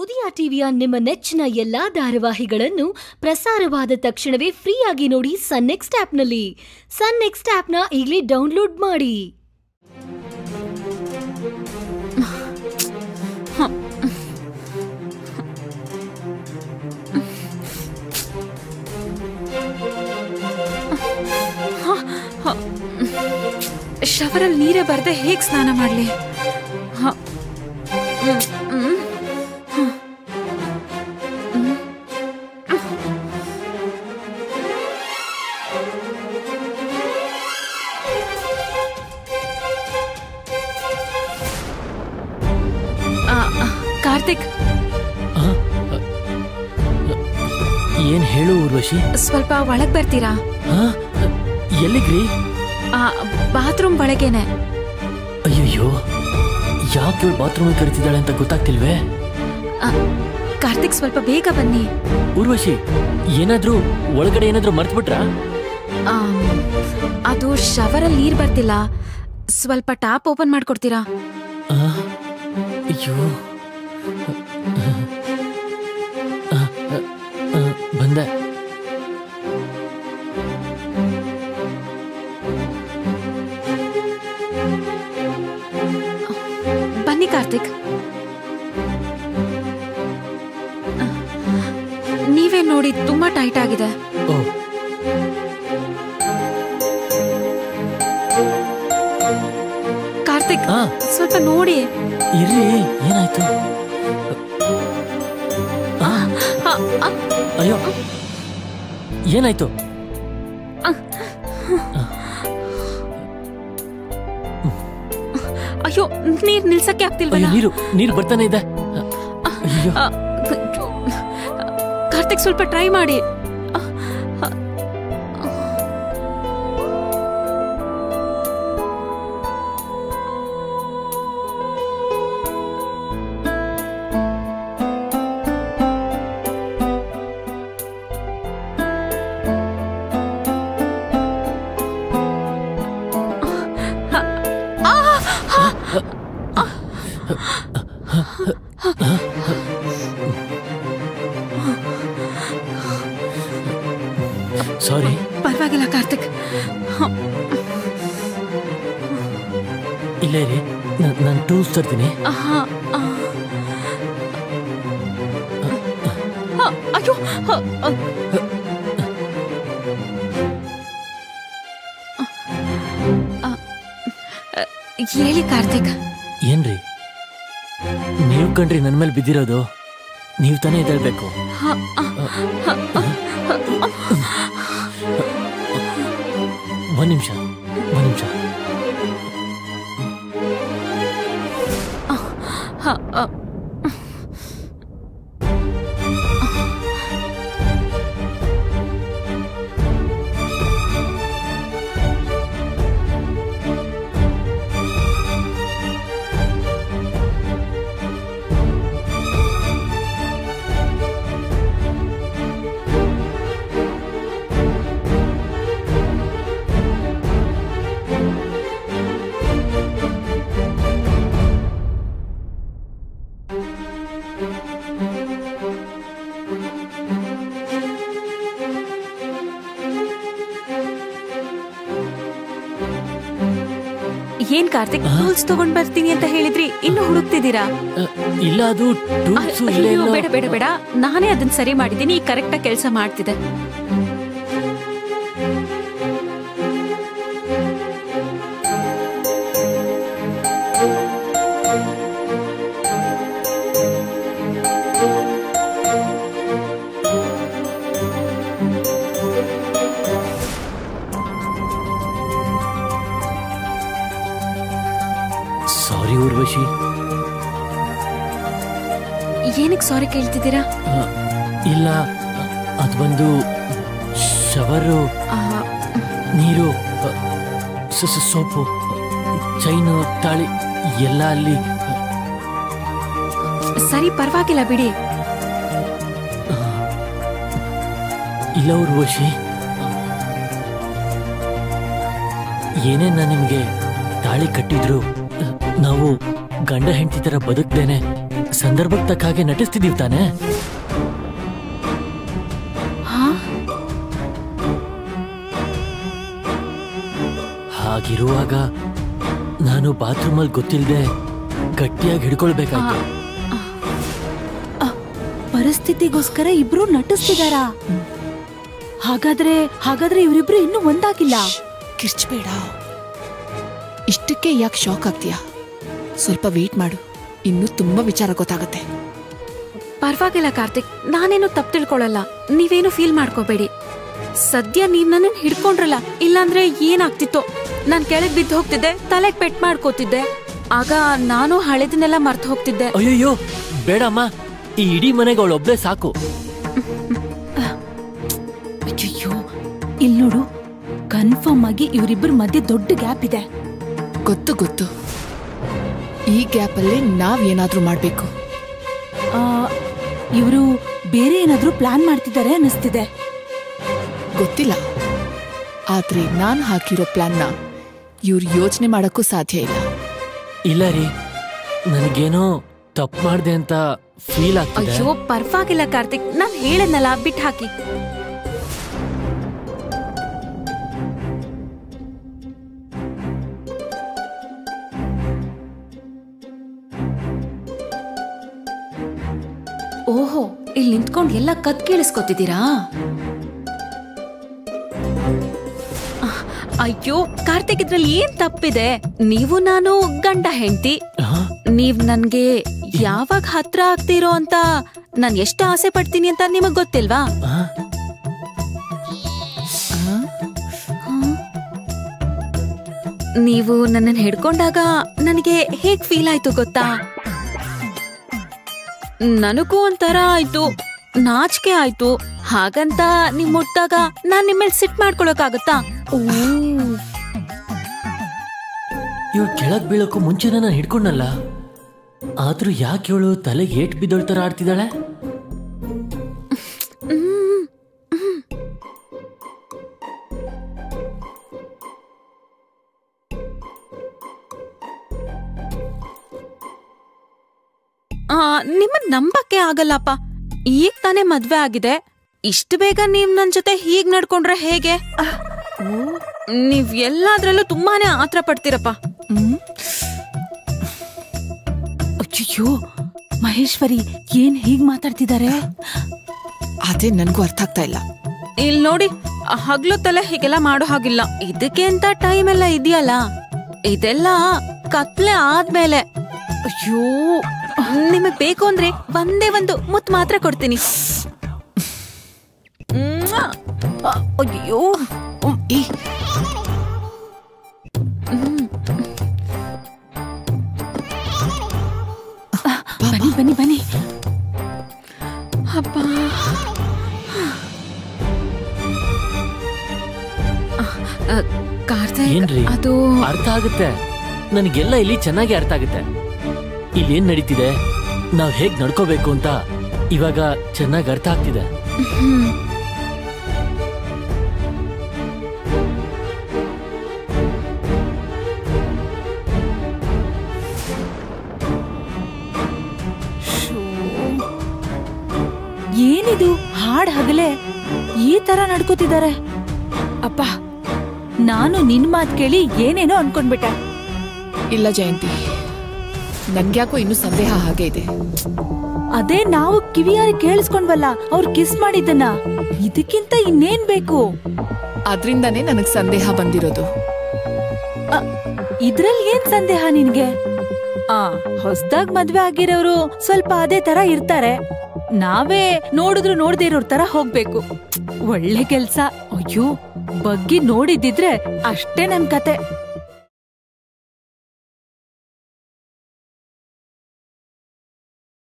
ಉದಯ ಟಿವಿಯ ನಿಮ್ಮ ನೆಚ್ಚಿನ ಎಲ್ಲಾ ಧಾರಾವಾಹಿಗಳನ್ನು ಪ್ರಸಾರವಾದ ತಕ್ಷಣವೇ ಫ್ರೀಯಾಗಿ ನೋಡಿ ಸನ್ ನೆಕ್ಸ್ಟ್ ಆಪ್ನಲ್ಲಿ ಸನ್ ನೆಕ್ಸ್ಟ್ ಆಪ್ನ ಈಗಲೇ ಡೌನ್ಲೋಡ್ ಮಾಡಿ ಶವರಲ್ಲಿ ನೀರೇ ಬರದೆ ಹೇಗೆ ಸ್ನಾನ ಮಾಡಲಿ ಕಾರ್ತಿಕ್ ಏನ್ ಹೇಳು ಊರ್ವಶಿ ಸ್ವಲ್ಪ ಒಳಗ್ ಬರ್ತೀರಾ ಹಾ ಎಲ್ಲಿಗ್ರಿ ಬಾತ್ರೂಮ್ ಒಳಗೇನೆ ಅಯ್ಯಯ್ಯೋ ಯಾಕೆ ಬಾತ್ರೂಮ್ ಕರಿತಿದ್ದಾಳೆ ಅಂತ ಗೊತ್ತಾಗ್ತಿಲ್ವೇ ಆ, ಕಾರ್ತಿಕ್ ಸ್ವಲ್ಪ ಬೇಗ ಬನ್ನಿ ಊರ್ವಶಿ ಏನಾದ್ರೂ ಒಳಗಡೆ ಏನಾದ್ರೂ ಮರ್ತ್ಬಿಟ್ರಾ ಆಮ್, ಅದು ಶವರಲ್ಲಿ ನೀರ್ ಬರ್ತಿಲ್ಲ ಸ್ವಲ್ಪ ಟಾಪ್ ಓಪನ್ ಮಾಡ್ಕೊಡ್ತೀರಾ ಆ, ಅಯ್ಯೋ ಆ, ಆ, ಆ, ಬಂದೆ ಬನ್ನಿ ಕಾರ್ತಿಕ್ ಆ, ನೀವೇ ನೋಡಿ ತುಂಬಾ ಟೈಟ್ ಆಗಿದೆ ಓ ಕಾರ್ತಿಕ್ ಆ ಸ್ವಲ್ಪ ನೋಡಿ ಇರ್ಲಿ ಏನಾಯ್ತು ಆ, ಆ, ಆ, ಅಯ್ಯೋ ಏನಾಯ್ತು ಅಯ್ಯೋ ನೀರ್ ನಿಲ್ಸಕ್ಕೆ ಅಯ್ಯೋ ಆಗ್ತಿಲ್ವಲ್ಲ ನೀರು ನೀರು ಬರ್ತಾನೆ ಇದೆ ಅಯ್ಯೋ ಆ, ಕಾರ್ತಿಕ್ ಸ್ವಲ್ಪ ಟ್ರೈ ಮಾಡಿ ಆ, ಆ, ಸಾರಿ ಪರವಾಗಿಲ್ಲ ಕಾರ್ತಿಕ್ ಇಲ್ಲೇ ರೀ ನಾನು ಟೂಲ್ಸ್ ತರ್ತೀನಿ ಆಹಾ, ಆ. ಆ, ಅಯ್ಯೋ ಆ, ಆ. ಆ, ಆ, ಹೇಳಿ ಕಾರ್ತಿಕ್ ಏನ್ರಿ ನೀವು ಕಣ್ರಿ ನನ್ನ ಮೇಲೆ ಬಿದ್ದಿರೋದು ನೀವು ತಾನೇ ಎದ್ದೇಳ್ಬೇಕು ಆ, ಆ, ಒಂದ್ ನಿಮಿಷ ಒಂದ್ ನಿಮಿಷ ಆ, ಆ. ಏನ್ ಕಾರ್ತಿಕ್ ಟೂಲ್ಸ್ ತಗೊಂಡ್ ಬರ್ತೀನಿ ಅಂತ ಹೇಳಿದ್ರಿ ಇನ್ನು ಹುಡುಕ್ತಿದ್ದೀರಾ ಅ, ಇಲ್ಲ ಅದು ಟೂಲ್ಸ್ ಇಲ್ಲ ಅಯ್ಯೋ, ಬೇಡ ಬೇಡ ಬೇಡ ನಾನೇ ಅದನ್ನ ಸರಿ ಮಾಡಿದ್ದೀನಿ ಈಗ ಕರೆಕ್ಟ್ ಆಗಿ ಕೆಲಸ ಮಾಡ್ತಿದೆ ಸಾರಿ ಊರ್ವಶಿ ಏನಕ್ಕೆ ಸಾರಿ ಕೇಳ್ತಿದ್ದೀರಾ ಅ, ಇಲ್ಲ ಅ, ಅದು ಬಂದು ಶವರು ಆ, ನೀರು ಅ, ಸ- ಸ- ಸೋಪು ಚೈನು ತಾಳಿ ಎಲ್ಲ ಅಲ್ಲಿ ಸರಿ ಪರವಾಗಿಲ್ಲ ಬಿಡಿ ಇಲ್ಲ ಊರ್ವಶಿ ಏನೇ ನಾನು ನಿಮಗೆ ತಾಳಿ ಕಟ್ಟಿದ್ರು ನಾವು ಗಂಡ ಹೆಂಡತಿ ತರ ಬದುಕ್ದೇನೆ ಸಂದರ್ಭಕ್ಕೆ ತಕ್ಕ ಹಾಗೆ ನಟಿಸ್ತಿದೀವಿ ತಾನೆ ಹಾ ಹಾಗಿರುವಾಗ ನಾನು ಬಾತ್ರೂಮಲ್ಲಿ ಗೊತ್ತಿಲ್ಲದೆ ಗಟ್ಟಿಯಾಗಿ ಹಿಡ್ಕೊಳ್ಬೇಕಾಯ್ತು ಪರಿಸ್ಥಿತಿಗೋಸ್ಕರ ಇಬ್ರು ನಟಿಸ್ತಿದಾರಾ ಹಾಗಾದ್ರೆ ಹಾಗಾದ್ರೆ ಇವರಿಬ್ರು ಇನ್ನೂ ಒಂದಾಗಿಲ್ಲ ಕಿರ್ಚ್ಬೇಡ ಇಷ್ಟಕ್ಕೆ ಯಾಕೆ ಶಾಕ್ ಆಗ್ತೀಯಾ ಸ್ವಲ್ಪ ವೇಟ್ ಮಾಡು ಇನ್ನೂ ತುಂಬಾ ವಿಚಾರ ಗೊತ್ತಾಗುತ್ತೆ ಪರವಾಗಿಲ್ಲ ಕಾರ್ತಿಕ್ ನಾನೇನು ತಪ್ಪು ತಿಳ್ಕೊಳಲ್ಲ ನೀವೇನು ಫೀಲ್ ಮಾಡ್ಕೋಬೇಡಿ ಸದ್ಯ ನೀವ್ ನನ್ನ ಹಿಡ್ಕೊಂಡ್ರಲ್ಲ ಇಲ್ಲಾಂದ್ರೆ ಏನಾಗ್ತಿತ್ತೋ ನಾನ್ ಕೆಳಗ್ ಬಿದ್ದು ಹೋಗ್ತಿದ್ದೆ ತಲೆಗ್ ಪೆಟ್ ಮಾಡ್ಕೋತಿದ್ದೆ ಆಗ ನಾನು ಹಳೆದನ್ನೆಲ್ಲ ಮರ್ತು ಹೋಗ್ತಿದ್ದೆ ಅಯ್ಯಯ್ಯೋ ಬೇಡಮ್ಮ ಈ ಇಡೀ ಮನೆಗೆ ಅವಳೊಬ್ಳೆ ಸಾಕು ಅಯ್ಯಯ್ಯೋ ಇಲ್ ನೋಡು ಕನ್ಫರ್ಮ್ ಆಗಿ ಇವರಿಬ್ಬರ ಮಧ್ಯೆ ದೊಡ್ಡ ಗ್ಯಾಪ್ ಇದೆ ಗೊತ್ತು ಗೊತ್ತು ಈ ಗ್ಯಾಪಲ್ಲಿ ನಾವ್ ಏನಾದ್ರೂ ಮಾಡ್ಬೇಕು ಇವರು ಬೇರೆ ಏನಾದ್ರೂ ಪ್ಲಾನ್ ಮಾಡ್ತಿದ್ದಾರೆ ಅನ್ನಿಸ್ತಿದೆ ಗೊತ್ತಿಲ್ಲ ಆದ್ರೆ ನಾನ್ ಹಾಕಿರೋ ಪ್ಲಾನ್ನ ಇವ್ರು ಯೋಚನೆ ಮಾಡಕ್ಕೂ ಸಾಧ್ಯ ಇಲ್ಲ ಇಲ್ಲ ರೀ ನನಗೇನೋ ತಪ್ಪು ಮಾಡ್ದೆ ಅಂತ ಫೀಲ್ ಆಗ್ತಿದೆ ಅಯ್ಯೋ ಪರವಾಗಿಲ್ಲ ಕಾರ್ತಿಕ್ ನಾನ್ ಹೇಳದ್ನಲ್ಲ ಬಿಟ್ ಹಾಕಿ ಓಹೋ ಇಲ್ಲಿ ನಿಂತ್ಕೊಂಡು ಎಲ್ಲ ಕತ್ ಕೇಳಿಸ್ಕೊತಿದ್ದೀರಾ ಅಹ್, ಅಯ್ಯೋ ಕಾರ್ತಿಕ್ ಇದ್ರಲ್ಲಿ ಏನ್ ತಪ್ಪಿದೆ ನೀವು ನಾನು ಗಂಡ ಹೆಂಡತಿ ಹಾ? ನೀವ್ ನನ್ಗೆ ಯಾವಾಗ ಹತ್ರ ಆಗ್ತೀರೋ ಅಂತ ನಾನ್ ಎಷ್ಟು ಆಸೆ ಪಡ್ತೀನಿ ಅಂತ ನಿಮಗ್ ಗೊತ್ತಿಲ್ವಾ ಹಾ? ನೀವು ನನ್ನನ್ನು ಹಿಡ್ಕೊಂಡಾಗ ನನಗೆ ಹೇಗ್ ಫೀಲ್ ಆಯ್ತು ಗೊತ್ತಾ ನನಗೂ ಒಂಥರ ಆಯ್ತು ನಾಚಿಕೆ ಆಯ್ತು ಹಾಗಂತ ನೀವ್ ಮುಟ್ಟಾಗ ನಾನ್ ನಿಮ್ಮೇಲೆ ಸಿಟ್ ಮಾಡ್ಕೊಳಕ್ಕಾಗತ್ತಾ ಇವ್ಳು ಕೆಳಗ್ ಬೀಳಕ್ಕೂ ಮುಂಚೆ ನಾನು ಹಿಡ್ಕೊಂಡಲ್ಲ ಆದ್ರೂ ಯಾಕೆ ಇವಳು ತಲೆಗೆ ಏಟ್ ಬಿದ್ದೋಳ್ ತರ ಆಡ್ತಿದ್ದಾಳೆ ಆ, ನಿಮ್ಮನ್ ನಂಬಕ್ಕೆ ಆಗಲ್ಲಪ್ಪ ಈಗ ತಾನೇ ಮದ್ವೆ ಆಗಿದೆ ಇಷ್ಟು ಬೇಗ ನೀವ್ ನನ್ ಜೊತೆ ಹೀಗ್ ನಡ್ಕೊಂಡ್ರೆ ಹೇಗೆ ನೀವ್ ಎಲ್ಲಾದ್ರಲ್ಲೂ ತುಂಬಾನೇ ಆತ್ರ ಪಡ್ತೀರಪ್ಪ ಹ್ಮ್ ಅಯ್ಯಯ್ಯೋ ಮಹೇಶ್ವರಿ ಏನ್ ಹೀಗ್ ಮಾತಾಡ್ತಿದ್ದಾರೆ ಅದೇ ನನ್ಗೂ ಅರ್ಥ ಆಗ್ತಾ ಇಲ್ಲ ಇಲ್ ನೋಡಿ ಹಗ್ಲು ತಲೆ ಹೀಗೆಲ್ಲ ಮಾಡೋ ಹಾಗಿಲ್ಲ ಇದಕ್ಕೆ ಅಂತ ಟೈಮ್ ಎಲ್ಲ ಇದೆಯಲ್ಲ ಇದೆಲ್ಲ ಕತ್ಲೆ ಆದ್ಮೇಲೆ ಅಯ್ಯೋ ನಿಮಗ್ ಬೇಕು ಅಂದ್ರೆ ಒಂದೇ ಒಂದು ಮುತ್ ಮಾತ್ರ ಕೊಡ್ತೀನಿ ಮ್ವಾ! ಅಯ್ಯೋ ಏ ಬನ್ನಿ ಬನ್ನಿ ಬನ್ನಿ ಅಪ್ಪ ಅಹ್, ಕಾರ್ತಿಕ್ ಏನ್ರಿ? ಅದು ಅರ್ಥ ಆಗುತ್ತೆ ನನಗೆಲ್ಲ ಇಲ್ಲಿ ಚೆನ್ನಾಗಿ ಅರ್ಥ ಆಗುತ್ತೆ ಇಲ್ಲಿ ಏನ್ ನಡೀತಿದೆ ನಾವ್ ಹೇಗ್ ನಡ್ಕೋಬೇಕು ಅಂತ ಇವಾಗ ಚೆನ್ನಾಗಿ ಅರ್ಥ ಆಗ್ತಿದೆ ಹ್ಮ್. ಏನಿದು ಹಾಡ್ ಹಗಲೇ ಈ ತರ ನಡ್ಕೋತಿದ್ದಾರೆ ಅಪ್ಪ ನಾನು ನಿನ್ ಮಾತ್ ಕೇಳಿ ಏನೇನೋ ಅನ್ಕೊಂಡ್ಬಿಟ್ಟೆ ಇಲ್ಲ ಜಯಂತಿ ನನ್ಗ್ಯಾಕೋ ಇನ್ನೂ ಸಂದೇಹ ಹಾಗೆ ಇದೆ ಅದೇ ನಾವು ಕಿವಿಯಾರಿ ಕೇಳಿಸ್ಕೊಂಡ್ವಲ್ಲ ಅವ್ರು ಕಿಸ್ ಮಾಡಿದ್ದನ್ನ ಇದಕ್ಕಿಂತ ಇನ್ನೇನ್ ಬೇಕು ಅದ್ರಿಂದಾನೇ ನನಗ್ ಸಂದೇಹ ಬಂದಿರೋದು ಇದ್ರಲ್ಲಿ ಏನ್ ಸಂದೇಹ ನಿನ್ಗೆ ಆ ಹೊಸ್ದಾಗ್ ಮದ್ವೆ ಆಗಿರೋರು ಸ್ವಲ್ಪ ಅದೇ ತರ ಇರ್ತಾರೆ ನಾವೇ ನೋಡಿದ್ರು ನೋಡ್ದೇ ಇರೋರ್ ತರ ಹೋಗ್ಬೇಕು ಒಳ್ಳೆ ಕೆಲ್ಸ ಅಯ್ಯೋ ಬಗ್ಗಿ ನೋಡಿದಿದ್ರೆ ಅಷ್ಟೇ ನಮ್ ಕತೆ